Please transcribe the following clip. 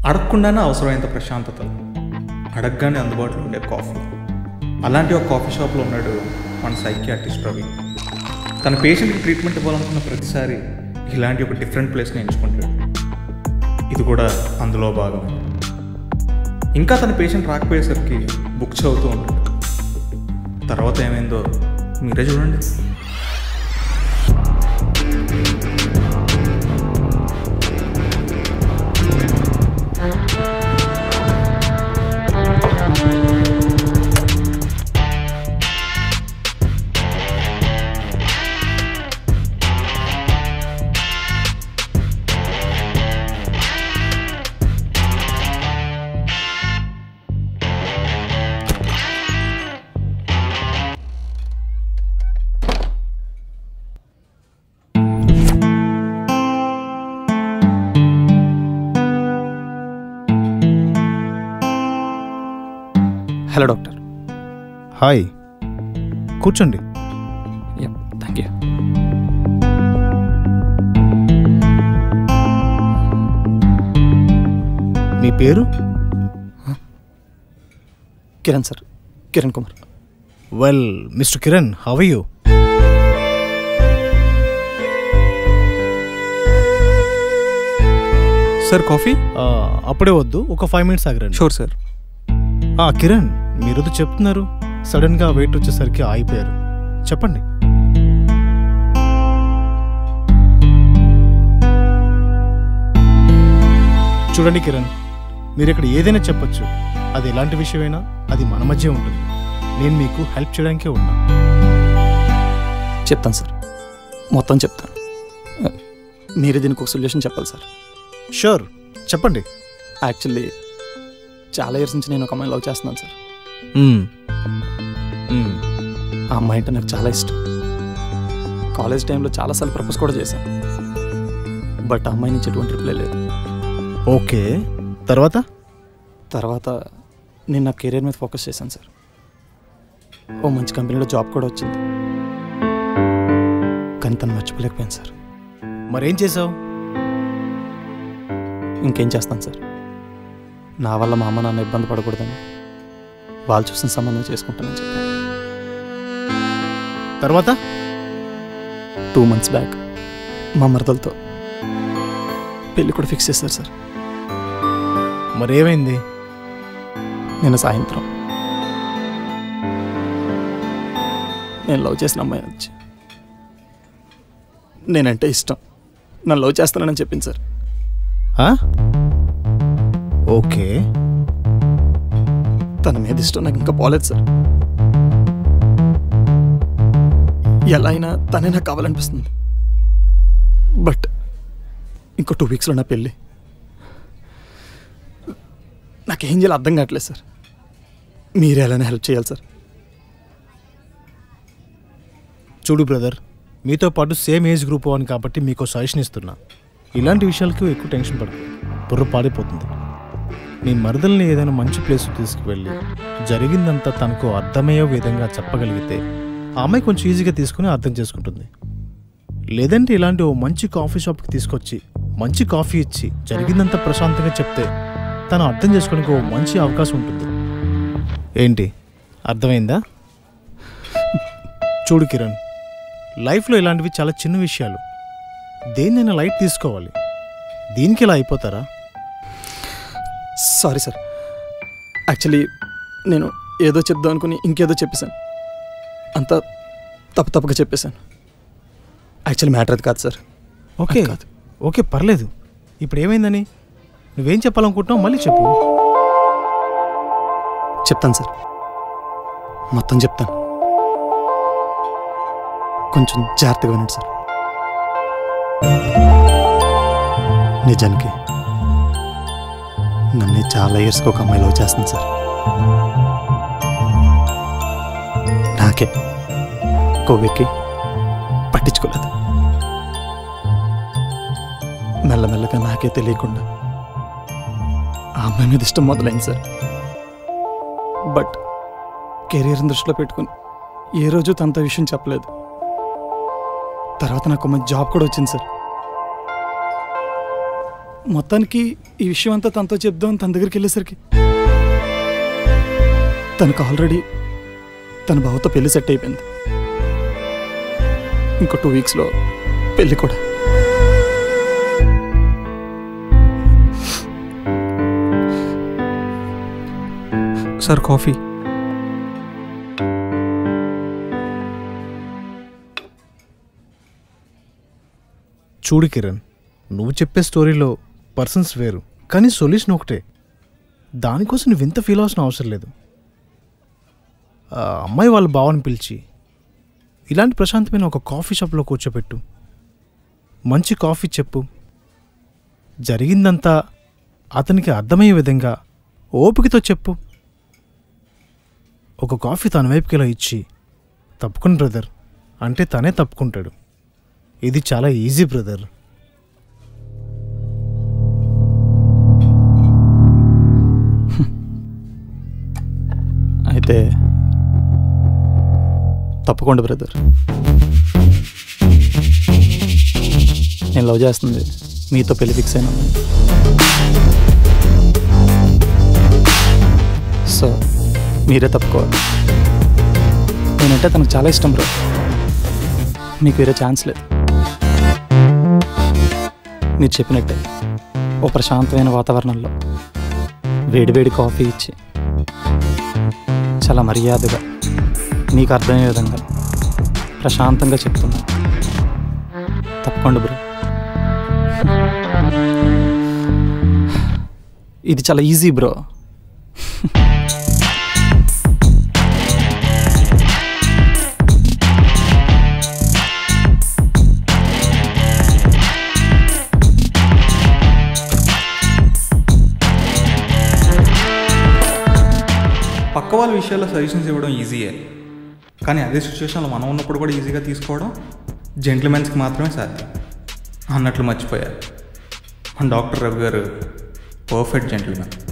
అడగకుండానే అవసరమైనంత ప్రశాంతత అడగగానే అందుబాటులో ఉండే కాఫీ అలాంటి ఒక కాఫీ షాప్లో ఉన్నాడు మన సైకియాట్రిస్ట్ రవి తన పేషెంట్కి ట్రీట్మెంట్ ఇవ్వాలనుకున్న ప్రతిసారి ఇలాంటి ఒక డిఫరెంట్ ప్లేస్ని ఎంచుకుంటాడు ఇది కూడా అందులో భాగమే ఇంకా తన పేషెంట్ రాకపోయేసరికి బుక్ చదువుతూ ఉంటాడు తర్వాత ఏమైందో మీరే చూడండి హలో డాక్టర్ హాయ్ కూర్చోండి థ్యాంక్ యూ మీ పేరు Kiran sir Kiran Kumar well mister Kiran how you sir coffee అప్పుడే వద్దు ఒక ఫైవ్ మినిట్స్ ఆగరండి షూర్ సార్ ఆ, కిరణ్ మీరు చెప్తున్నారు సడన్గా వెయిట్ వచ్చేసరికి ఆగిపోయారు చెప్పండి చూడండి కిరణ్ మీరు ఇక్కడ ఏదైనా చెప్పొచ్చు అది ఎలాంటి విషయమైనా అది మన మధ్య ఉంటుంది నేను మీకు హెల్ప్ చేయడానికే ఉన్నా చెప్తాను సార్ మొత్తం చెప్తాను ఆ, మీరే దీనికి ఒక సొల్యూషన్ చెప్పాలి సార్ షూర్ చెప్పండి యాక్చువల్లీ చాలా ఇయర్స్ నుంచి నేను ఒక అమ్మాయిని లవ్ చేస్తున్నాను సార్ మ్మ్. మ్మ్. ఆ అమ్మాయి అంటే నాకు చాలా ఇష్టం కాలేజ్ టైంలో చాలాసార్లు ప్రపోజ్ కూడా చేశాను బట్ ఆ అమ్మాయి నుంచి ఎటువంటి రిప్లై లేదు ఓకే తర్వాత తర్వాత నేను నా కెరీర్ మీద ఫోకస్ చేశాను సార్ ఓ మంచి కంపెనీలో జాబ్ కూడా వచ్చింది కానీ తను మర్చిపోలేకపోయాను సార్ మరేం చేసావు ఇంకేం చేస్తాను సార్ నా వల్ల మా అమ్మ నాన్న ఇబ్బంది పడకూడదని వాళ్ళు చూసిన సంబంధం చేసుకుంటానని చెప్పాను తర్వాత టూ మంత్స్ బ్యాక్ మా మరదలతో పెళ్ళి కూడా ఫిక్స్ చేశారు సార్ మరేమైంది నిన్న సాయంత్రం నేను లవ్ చేసిన అమ్మాయి వచ్చి నేనంటే ఇష్టం నన్ను లవ్ చేస్తానని చెప్పింది సార్ ఆ? ఓకే తన మీద ఇష్టం నాకు ఇంకా పోలేదు సార్ ఎలా అయినా తనే నాకు కావాలనిపిస్తుంది బట్ ఇంకో టూ వీక్స్లో నా పెళ్ళి నాకేం చేయాలో అర్థం కావట్లేదు సార్ మీరు ఎలానే హెల్ప్ చేయాలి సార్ చూడు బ్రదర్ మీతో పాటు సేమ్ ఏజ్ గ్రూప్ అని కాబట్టి మీకు సజెషన్ ఇస్తున్నా ఇలాంటి విషయాలకు ఎక్కువ టెన్షన్ పడదు బుర్ర పాడైపోతుంది మీ మరదల్ని ఏదైనా మంచి ప్లేస్ తీసుకువెళ్ళి జరిగిందంతా తనకు అర్థమయ్యే విధంగా చెప్పగలిగితే ఆ అమ్మాయి కొంచెం ఈజీగా తీసుకుని అర్థం చేసుకుంటుంది లేదంటే ఇలాంటి ఓ మంచి కాఫీ షాప్కి తీసుకొచ్చి మంచి కాఫీ ఇచ్చి జరిగిందంతా ప్రశాంతంగా చెప్తే తను అర్థం చేసుకోవడానికి ఓ మంచి అవకాశం ఉంటుంది ఏంటి అర్థమైందా చూడు కిరణ్ లైఫ్లో ఇలాంటివి చాలా చిన్న విషయాలు దేన్నైనా లైట్ తీసుకోవాలి దీనికి ఇలా అయిపోతారా సారీ సార్ యాక్చువల్లీ నేను ఏదో చెప్దాం అనుకుని ఇంకేదో చెప్పేశాను అంతా తప్పు తప్పుగా చెప్పేశాను యాక్చువల్లీ మ్యాటర్ అది కాదు సార్ ఓకే కాదు ఓకే పర్లేదు ఇప్పుడు ఏమైందని నువ్వేం చెప్పాలనుకుంటున్నావు మళ్ళీ చెప్పు చెప్తాను సార్ మొత్తం చెప్తాను కొంచెం జాగ్రత్తగా వినండి సార్ నిజానికి నన్ను చాలా ఇయర్స్కి ఒక అమ్మాయి లవ్ చేస్తుంది సార్ నాకే కొవ్వెక్కి పట్టించుకోలేదు మెల్లమెల్లగా నాకే తెలియకుండా ఆ అమ్మాయి మీద ఇష్టం మొదలైంది సార్ బట్ కెరీర్ని దృష్టిలో పెట్టుకుని ఏ రోజు తనతో విషయం చెప్పలేదు తర్వాత నాకు మంచి జాబ్ కూడా వచ్చింది సార్ మొత్తానికి ఈ విషయం అంతా తనతో చెప్దాం తన దగ్గరికి వెళ్ళేసరికి తనకు ఆల్రెడీ తన బావతో పెళ్లి సెట్ అయిపోయింది ఇంకో టూ వీక్స్లో పెళ్ళి కూడా సార్ కాఫీ చూడు కిరణ్ నువ్వు చెప్పే స్టోరీలో పర్సన్స్ వేరు కానీ సొల్యూషన్ ఒకటే దానికోసం నువ్వు ఇంత ఫీల్ అవ్వాల్సిన అవసరం లేదు ఆ అమ్మాయి వాళ్ళ బావని పిలిచి ఇలాంటి ప్రశాంతమైన ఒక కాఫీ షాప్లో కూర్చోపెట్టు మంచి కాఫీ చెప్పు జరిగిందంతా అతనికి అర్థమయ్యే విధంగా ఓపికతో చెప్పు ఒక కాఫీ తన వైపుకి ఇలా ఇచ్చి తప్పుకుని బ్రదర్ అంటే తనే తప్పుకుంటాడు ఇది చాలా ఈజీ బ్రదర్ అయితే తప్పకుండా బ్రదర్ నేను లవ్ చేస్తుంది మీతో పెళ్లి ఫిక్స్ అయినా సో మీరే తప్పుకోవాలి నేనంటే తనకు చాలా ఇష్టం బ్రో మీకు వేరే ఛాన్స్ లేదు మీరు చెప్పినట్టే ఓ ప్రశాంతమైన వాతావరణంలో వేడివేడి కాఫీ ఇచ్చి చాలా మర్యాదగా నీకు అర్థమయ్యే విధంగా ప్రశాంతంగా చెప్తున్నా తప్పకుండా బ్రో ఇది చాలా ఈజీ బ్రో పక్క వాళ్ళ విషయాల్లో సజెషన్స్ ఇవ్వడం ఈజీయే కానీ అదే సిచ్యువేషన్లో మనం ఉన్నప్పుడు కూడా ఈజీగా తీసుకోవడం జెంట్మెన్స్కి మాత్రమే సాధ్యం అన్నట్లు మర్చిపోయారు మన డాక్టర్ రవి గారు పర్ఫెక్ట్ జెంట్మెన్